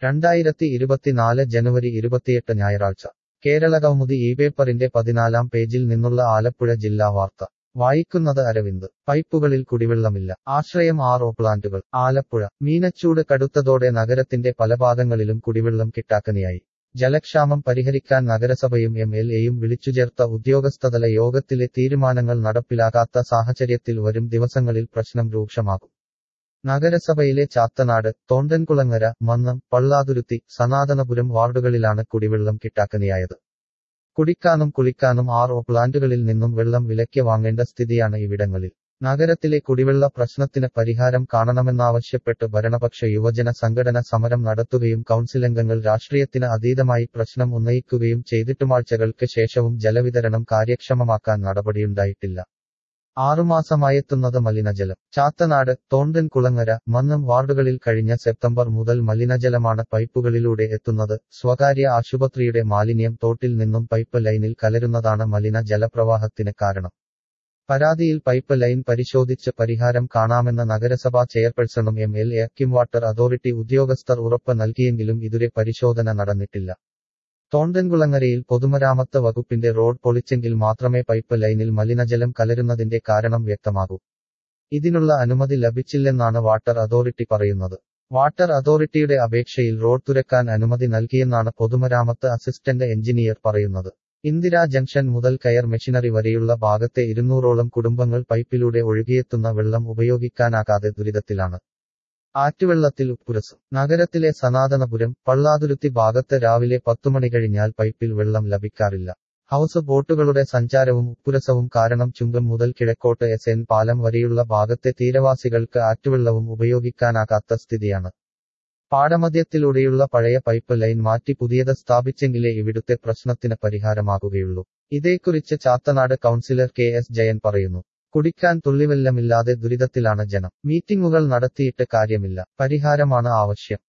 രണ്ടായിരത്തി ഇരുപത്തിനാല് ജനുവരി ഇരുപത്തിയെട്ട് ഞായറാഴ്ച കേരള കൗമുദി ഈ പേപ്പറിന്റെ പതിനാലാം പേജിൽ നിന്നുള്ള ആലപ്പുഴ ജില്ലാ വാർത്ത വായിക്കുന്നത് അരവിന്ദ് പൈപ്പുകളിൽ കുടിവെള്ളമില്ല ആശ്രയം ആർ ഒ പ്ലാന്റുകൾ ആലപ്പുഴ മീനച്ചൂട് കടുത്തതോടെ നഗരത്തിന്റെ പല ഭാഗങ്ങളിലും കുടിവെള്ളം കിട്ടാക്കനിയായി ജലക്ഷാമം പരിഹരിക്കാൻ നഗരസഭയും എം എൽ എയും വിളിച്ചുചേർത്ത ഉദ്യോഗസ്ഥതല യോഗത്തിലെ തീരുമാനങ്ങൾ നടപ്പിലാകാത്ത സാഹചര്യത്തിൽ വരും ദിവസങ്ങളിൽ പ്രശ്നം രൂക്ഷമാകും നഗരസഭയിലെ ചാത്തനാട് തോണ്ടൻകുളങ്ങര മന്നം പള്ളാതുരുത്തി സനാതനപുരം വാർഡുകളിലാണ് കുടിവെള്ളം കിട്ടാക്കനിയായത് കുടിക്കാനും കുളിക്കാനും ആർ ഒ പ്ലാന്റുകളിൽ നിന്നും വെള്ളം വിലയ്ക്ക് വാങ്ങേണ്ട സ്ഥിതിയാണ് ഇവിടങ്ങളിൽ നഗരത്തിലെ കുടിവെള്ള പ്രശ്നത്തിന് പരിഹാരം കാണണമെന്നാവശ്യപ്പെട്ട് ഭരണപക്ഷ യുവജന സംഘടന സമരം നടത്തുകയും കൗൺസിലംഗങ്ങൾ രാഷ്ട്രീയത്തിന് അതീതമായി പ്രശ്നം ഉന്നയിക്കുകയും ചെയ്തിട്ടുമാഴ്ചകൾക്ക് ശേഷവും ജലവിതരണം കാര്യക്ഷമമാക്കാൻ നടപടിയുണ്ടായിട്ടില്ല ആറുമാസമായെത്തുന്നത് മലിനജലം ചാത്തനാട് തോണ്ടൻ കുളങ്ങര മന്നം വാർഡുകളിൽ കഴിഞ്ഞ സെപ്റ്റംബർ മുതൽ മലിനജലമാണ് പൈപ്പുകളിലൂടെ എത്തുന്നത് സ്വകാര്യ ആശുപത്രിയുടെ മാലിന്യം തോട്ടിൽ നിന്നും പൈപ്പ് ലൈനിൽ കലരുന്നതാണ് മലിന ജലപ്രവാഹത്തിന് കാരണം പരാതിയിൽ പൈപ്പ് ലൈൻ പരിശോധിച്ച് പരിഹാരം കാണാമെന്ന നഗരസഭാ ചെയർപേഴ്സണും എം എൽ എ കിം വാട്ടർ അതോറിറ്റി ഉദ്യോഗസ്ഥർ ഉറപ്പ് നൽകിയെങ്കിലും ഇതുവരെ പരിശോധന നടന്നിട്ടില്ല തോണ്ടൻകുളങ്ങരയിൽ പൊതുമരാമത്ത് വകുപ്പിന്റെ റോഡ് പൊളിച്ചെങ്കിൽ മാത്രമേ പൈപ്പ് ലൈനിൽ മലിനജലം കലരുന്നതിന്റെ കാരണം വ്യക്തമാകൂ ഇതിനുള്ള അനുമതി ലഭിച്ചില്ലെന്നാണ് വാട്ടർ അതോറിറ്റി പറയുന്നത് വാട്ടർ അതോറിറ്റിയുടെ അപേക്ഷയിൽ റോഡ് തുരക്കാൻ അനുമതി നൽകിയെന്നാണ് പൊതുമരാമത്ത് അസിസ്റ്റന്റ് എഞ്ചിനീയർ പറയുന്നത് ഇന്ദിരാ ജംഗ്ഷൻ മുതൽ കയർ മെഷീനറി വരെയുള്ള ഭാഗത്തെ ഇരുന്നൂറോളം കുടുംബങ്ങൾ പൈപ്പിലൂടെ ഒഴുകിയെത്തുന്ന വെള്ളം ഉപയോഗിക്കാനാകാതെ ദുരിതത്തിലാണ് ആറ്റുവെള്ളത്തിൽ ഉപ്പുരസം നഗരത്തിലെ സനാതനപുരം പള്ളാതുരുത്തി ഭാഗത്ത് രാവിലെ പത്തുമണി കഴിഞ്ഞാൽ പൈപ്പിൽ വെള്ളം ലഭിക്കാറില്ല ഹൗസ് ബോട്ടുകളുടെ സഞ്ചാരവും ഉപ്പുരസവും കാരണം ചുങ്കം മുതൽ കിഴക്കോട്ട് എസ് എൻ പാലം വരെയുള്ള ഭാഗത്തെ തീരവാസികൾക്ക് ആറ്റുവെള്ളവും ഉപയോഗിക്കാനാകാത്ത സ്ഥിതിയാണ് പാടമധ്യത്തിലൂടെയുള്ള പഴയ പൈപ്പ് ലൈൻ മാറ്റി പുതിയത് സ്ഥാപിച്ചെങ്കിലേ ഇവിടുത്തെ പ്രശ്നത്തിന് പരിഹാരമാകുകയുള്ളൂ ഇതേക്കുറിച്ച് Chathanad councillor K S Jayan പറയുന്നു കുടിക്കാൻ തുള്ളിവെള്ളമില്ലാതെ ദുരിതത്തിലാണ് ജനം മീറ്റിംഗുകൾ നടത്തിയിട്ട് കാര്യമില്ല പരിഹാരമാണ് ആവശ്യം